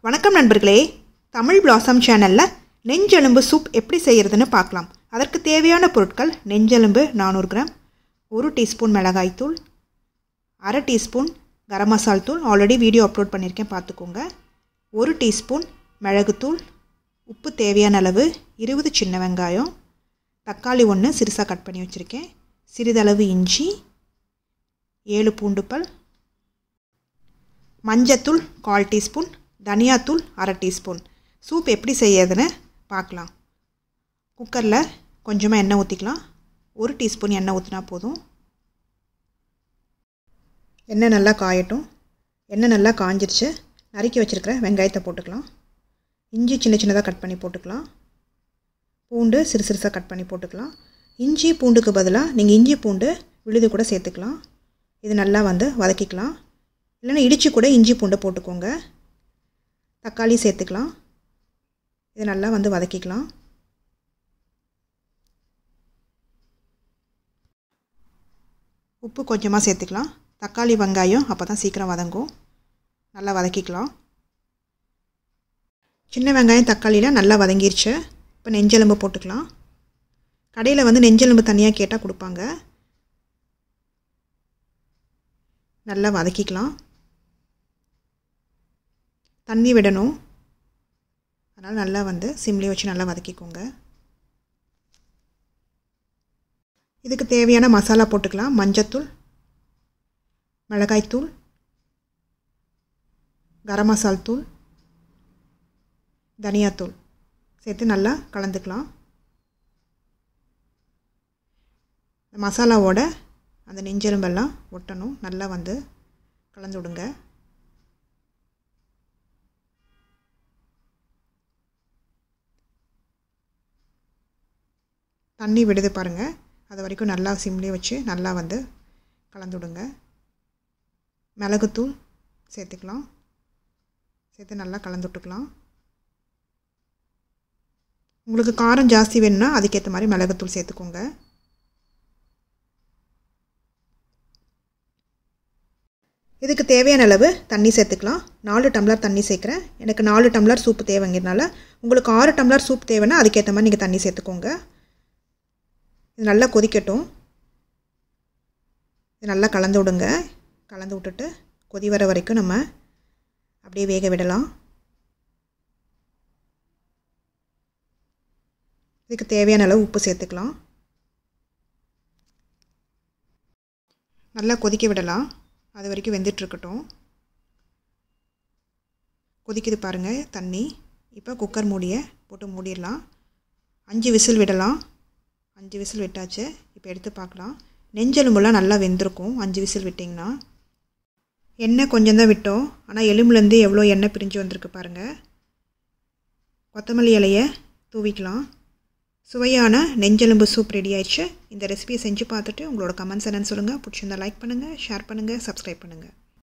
வணக்கம் நண்பர்களே தமிழ் பிளாசம் சேனலில் நெஞ்செலும்பு சூப் எப்படி செய்கிறதுன்னு பார்க்கலாம் அதற்கு தேவையான பொருட்கள் நெஞ்செலும்பு நானூறு கிராம் ஒரு டீஸ்பூன் மிளகாய்த்தூள் அரை டீஸ்பூன் கரம் மசால் தூள் ஆல்ரெடி வீடியோ அப்லோட் பண்ணியிருக்கேன் பார்த்துக்கோங்க ஒரு டீஸ்பூன் மிளகுத்தூள் உப்பு தேவையான அளவு இருபது சின்ன வெங்காயம் தக்காளி ஒன்று சிறுசாக கட் பண்ணி வச்சுருக்கேன் சிறிதளவு இஞ்சி ஏழு பூண்டுப்பல் மஞ்சத்தூள் கால் டீஸ்பூன் தனியாத்தூள் அரை டீஸ்பூன் சூப் எப்படி செய்யறதுன்னு பார்க்கலாம் குக்கரில் கொஞ்சமாக எண்ணெய் ஊற்றிக்கலாம் ஒரு டீஸ்பூன் எண்ணெய் ஊற்றினா போதும் எண்ணெய் நல்லா காயட்டும் எண்ணெய் நல்லா காஞ்சிருச்சு நறுக்கி வச்சுருக்கிற வெங்காயத்தை போட்டுக்கலாம் இஞ்சி சின்ன சின்னதாக கட் பண்ணி போட்டுக்கலாம் பூண்டு சிறு சிறுசாக கட் பண்ணி போட்டுக்கலாம் இஞ்சி பூண்டுக்கு பதிலாக நீங்கள் இஞ்சி பூண்டு விழுது கூட சேர்த்துக்கலாம் இது நல்லா வந்து வதக்கிக்கலாம் இல்லைன்னா இடித்து கூட இஞ்சி பூண்டை போட்டுக்கோங்க தக்காளி சேர்த்துக்கலாம் இது நல்லா வந்து வதக்கிக்கலாம் உப்பு கொஞ்சமாக சேர்த்துக்கலாம் தக்காளி வெங்காயம் அப்போ தான் சீக்கிரம் வதங்கும் நல்லா வதக்கிக்கலாம் சின்ன வெங்காயம் தக்காளியில் நல்லா வதங்கிருச்சு இப்போ நெஞ்செலும்பு போட்டுக்கலாம் கடையில் வந்து நெஞ்செலும்பு தனியாக கேட்டால் கொடுப்பாங்க நல்லா வதக்கிக்கலாம் தண்ணி விடணும் அதனால் நல்லா வந்து சிம்லேயே வச்சு நல்லா வதக்கிக்கோங்க இதுக்கு தேவையான மசாலா போட்டுக்கலாம் மஞ்சத்தூள் மிளகாய்த்தூள் கரம் மசால் தூள் தனியாத்தூள் சேர்த்து நல்லா கலந்துக்கலாம் மசாலாவோட அந்த நெஞ்செலும்பெல்லாம் ஒட்டணும் நல்லா வந்து கலந்து விடுங்க தண்ணி விடுது பாருங்கள் அது வரைக்கும் நல்லா சிம்லேயே வச்சு நல்லா வந்து கலந்து விடுங்க மிளகுத்தூள் சேர்த்துக்கலாம் சேர்த்து நல்லா கலந்து விட்டுக்கலாம் உங்களுக்கு காரம் ஜாஸ்தி வேணும்னா அதுக்கேற்ற மாதிரி மிளகுத்தூள் சேர்த்துக்கோங்க இதுக்கு தேவையான அளவு தண்ணி சேர்த்துக்கலாம் நாலு டம்ளர் தண்ணி சேர்க்குறேன் எனக்கு நாலு டம்ளர் சூப்பு தேவைங்கிறனால உங்களுக்கு ஆறு டம்ளர் சூப் தேவைன்னா அதுக்கேற்ற மாதிரி நீங்கள் தண்ணி சேர்த்துக்கோங்க இது நல்லா கொதிக்கட்டும் இது நல்லா கலந்து விடுங்க கலந்து விட்டுட்டு கொதி வர வரைக்கும் நம்ம அப்படியே வேக விடலாம் இதுக்கு தேவையான அளவு உப்பு சேர்த்துக்கலாம் நல்லா கொதிக்க விடலாம் அது வரைக்கும் வெந்துட்டுருக்கட்டும் கொதிக்குது பாருங்கள் தண்ணி இப்போ குக்கர் மூடியை போட்டு மூடிடலாம் அஞ்சு விசில் விடலாம் அஞ்சு விசில் விட்டாச்சு இப்போ எடுத்து பார்க்கலாம் நெஞ்செலும்புலாம் நல்லா வெந்திருக்கும் அஞ்சு விசில் விட்டிங்கன்னா எண்ணெய் கொஞ்சம் தான் விட்டோம் ஆனால் எலும்புலேருந்து எவ்வளோ எண்ணெய் பிரிஞ்சு வந்திருக்கு பாருங்கள் கொத்தமல்லி இலையை தூவிக்கலாம் சுவையான நெஞ்செலும்பு சூப் ரெடி ஆயிடுச்சு இந்த ரெசிபியை செஞ்சு பார்த்துட்டு உங்களோட கமெண்ட்ஸ் என்னன்னு சொல்லுங்கள் பிடிச்சிருந்தா லைக் பண்ணுங்கள் ஷேர் பண்ணுங்கள் சப்ஸ்கிரைப் பண்ணுங்கள்